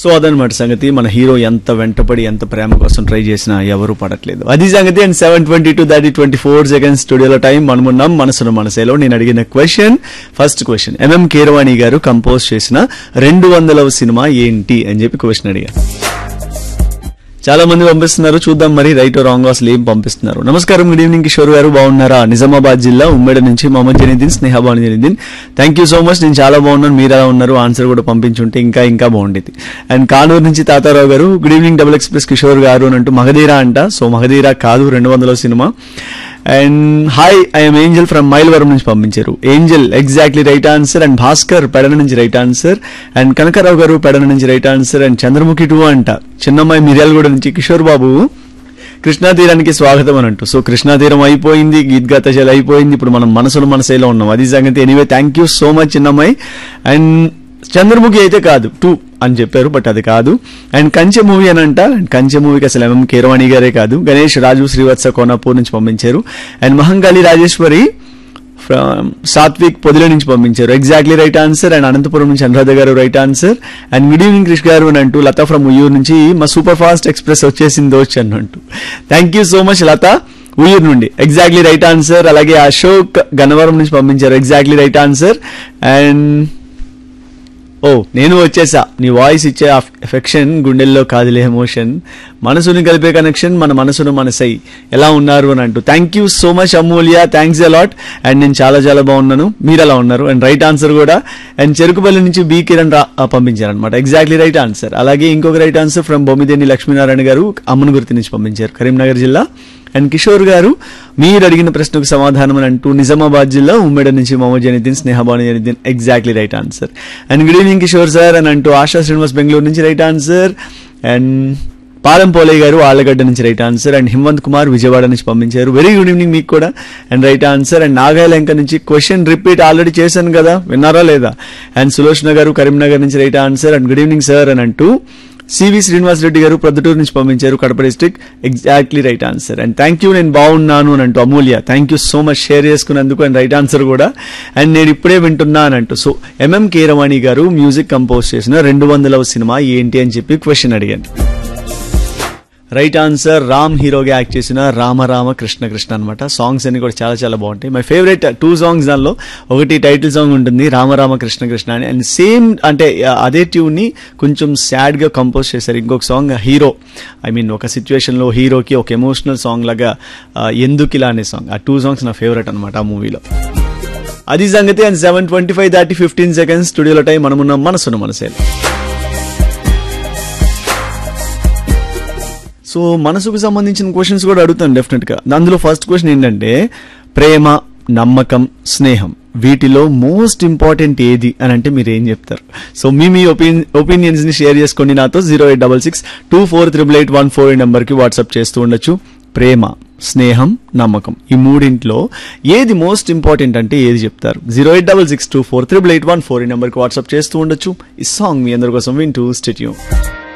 so అదనమాట సంగతి మన హీరో ఎంత వెంటపడి ఎంత ప్రేమ కోసం ట్రై చేసినా ఎవరు పడట్లేదు అది సంగతి అండ్ సెవెన్ ట్వంటీ టూ దాటి ట్వంటీ ఫోర్ సెకండ్స్ స్టూడియోలో టైం మనమున్నాం మనసును మనసేలో నేను అడిగిన question first question MM Keeravani గారు కంపోజ్ చేసిన రెండు వందలవ సినిమా ఏంటి అని చెప్పి క్వశ్చన్ అడిగా చాలా మంది పంపిస్తున్నారు చూద్దాం మరి రైట్ రాంగ్ అసలు ఏం పంపిస్తున్నారు నమస్కారం గుడ్ ఈవినింగ్ కిషోర్ గారు బాగున్నారా నిజామాబాద్ జిల్లా ఉమ్మడి నుంచి Mohammed Janiddin Snehabanu Janiddin thank you so much నేను చాలా బాగున్నాను మీరు ఎలా ఉన్నారు ఆన్సర్ కూడా పంపించుంటే ఇంకా ఇంకా బాగుండేది అండ్ కానూరు నుంచి తాతారావు గారు good evening double express Kishore గారు అని అంటూ మగధీరా అంట సో మగధీరా కాదు రెండు వందల సినిమా and hi I'm angel from Mylavaram నుంచి పంపించారు angel exactly right answer and Bhaskar Pedana నుంచి రైట్ ఆన్సర్ అండ్ కనకరావు గారు పెడన నుంచి right answer and Chandramukhi two అంట చిన్నమ్మాయి మిర్యాలగూడ నుంచి కిషోర్ బాబు కృష్ణా తీరానికి స్వాగతం అని అంటూ సో కృష్ణా తీరం అయిపోయింది గీత్ గతశైలి అయిపోయింది ఇప్పుడు మనం మనసులో మనసేలో ఉన్నాం అది సంగతి anyway thank you so much Chinnammayi and Chandramukhi అయితే కాదు టూ అని చెప్పారు బట్ అది కాదు అండ్ కంచె మూవీ అని అంట అండ్ కంచె మూవీకి అసలు ఎంఎం కీరవాణి గారే కాదు గణేష్ రాజు శ్రీవత్స కోనాపూర్ నుంచి పంపించారు అండ్ మహంకాళి రాజేశ్వరి ఫ్రమ్ సాత్విక్ పొదిల నుంచి పంపించారు exactly right answer and Anantapur నుంచి అనురాధ గారు right answer and good evening Krish గారు అని అంటూ లత ఫ్రమ్ ఉయ్యూరు నుంచి మా సూపర్ ఫాస్ట్ ఎక్స్ప్రెస్ వచ్చేసింది వచ్చి అని అంటూ thank you so much Latha Uyyuru నుండి ఎగ్జాక్ట్లీ రైట్ ఆన్సర్ అలాగే అశోక్ గన్నవరం నుంచి పంపించారు ఎగ్జాక్ట్లీ రైట్ ఆన్సర్ అండ్ ఓ నేను వచ్చేసా నీ వాయిస్ ఇచ్చే ఎఫెక్షన్ గుండెల్లో కాదులే ఎమోషన్ మనసుని కలిపే కనెక్షన్ మన మనసును మనసై ఎలా ఉన్నారు అని అంటూ thank you so much Amulya thanks a lot and నేను చాలా చాలా బాగున్నాను మీరు ఎలా ఉన్నారు అండ్ రైట్ ఆన్సర్ కూడా అండ్ చెరుకుపల్లి నుంచి బి కిరణ్ రా పంపించారనమాట ఎగ్జాక్ట్లీ రైట్ ఆన్సర్ అలాగే ఇంకొక right answer from Bommideni Lakshminarayana గారు అమ్మనగుర్తి నుంచి పంపించారు కరీంనగర్ జిల్లా అండ్ కిషోర్ గారు మీరు అడిగిన ప్రశ్నకు సమాధానం అని అంటూ నిజామాబాద్ జిల్లా ఉమ్మడి నుంచి Mohammed Janiddin Snehabanu Janiddin exactly right answer and good evening Kishore sir అని అంటూ ఆశా శ్రీనివాస్ బెంగళూరు నుంచి right answer and Palem Polaiah గారు ఆళ్లగడ్డ నుంచి right answer and Himanth Kumar Vijayawada నుంచి పంపించారు వెరీ గుడ్ ఈవినింగ్ మీకు కూడా and right answer and Nagalanka నుంచి క్వశ్చన్ రిపీట్ ఆల్రెడీ చేశాను కదా విన్నారా లేదా అండ్ సులోచన గారు కరీంనగర్ నుంచి right answer and good evening sir అని అంటూ సివి శ్రీనివాస్ రెడ్డి గారు ప్రొద్దుటూరు నుంచి పంపించారు Kadapa district exactly right answer and thank you నేను బాగున్నాను అని అంటూ Amulya thank you so much share చేసుకున్నందుకు అండ్ రైట్ ఆన్సర్ కూడా అండ్ నేను ఇప్పుడే వింటున్నా అని అంటూ సో ఎంఎం కీరవాణి గారు మ్యూజిక్ కంపోజ్ చేసిన రెండు వందలవ సినిమా ఏంటి అని చెప్పి క్వశ్చన్ అడిగాను రైట్ ఆన్సర్ రామ్ హీరోగా యాక్ట్ చేసిన రామ రామ కృష్ణ కృష్ణ అనమాట సాంగ్స్ అన్ని కూడా చాలా చాలా బాగుంటాయి మై ఫేవరెట్ టూ సాంగ్స్ దానిలో ఒకటి టైటిల్ సాంగ్ ఉంటుంది రామ రామ కృష్ణ కృష్ణ అని అండ్ సేమ్ అంటే అదే ట్యూన్ ని కొంచెం సాడ్ గా కంపోజ్ చేశారు ఇంకొక సాంగ్ హీరో ఐ మీన్ ఒక సిచ్యువేషన్ లో హీరోకి ఒక ఎమోషనల్ సాంగ్ లాగా ఎందుకు ఇలా అనే సాంగ్ ఆ టూ సాంగ్స్ నా ఫేవరెట్ అనమాట ఆ మూవీలో అది సంగతి అండ్ సెవెన్ ట్వంటీ ఫైవ్ దాటి ఫిఫ్టీన్ సెకండ్స్ స్టూడియోలో టైం మనమున్న మనసును మనసేలు సో మనసుకు సంబంధించిన క్వశ్చన్స్ కూడా అడుగుతాను డెఫినెట్ గా అందులో ఫస్ట్ క్వశ్చన్ ఏంటంటే ప్రేమ నమ్మకం స్నేహం వీటిలో మోస్ట్ ఇంపార్టెంట్ ఏది అని అంటే మీరు ఏం చెప్తారు సో మీ మీ ఒపీనియన్స్ ని షేర్ చేసుకోండి నాతో zero eight double six two four triple eight one four number కి వాట్సాప్ చేస్తూ ఉండొచ్చు ప్రేమ స్నేహం నమ్మకం ఈ మూడింట్లో ఏది మోస్ట్ ఇంపార్టెంట్ అంటే ఏది చెప్తారు zero eight double six two four triple eight one four ఈ నెంబర్కి వాట్సాప్ చేస్తూ ఉండొచ్చు ఈ సాంగ్ మీ అందరి కోసం వింటూ స్టెట్యూ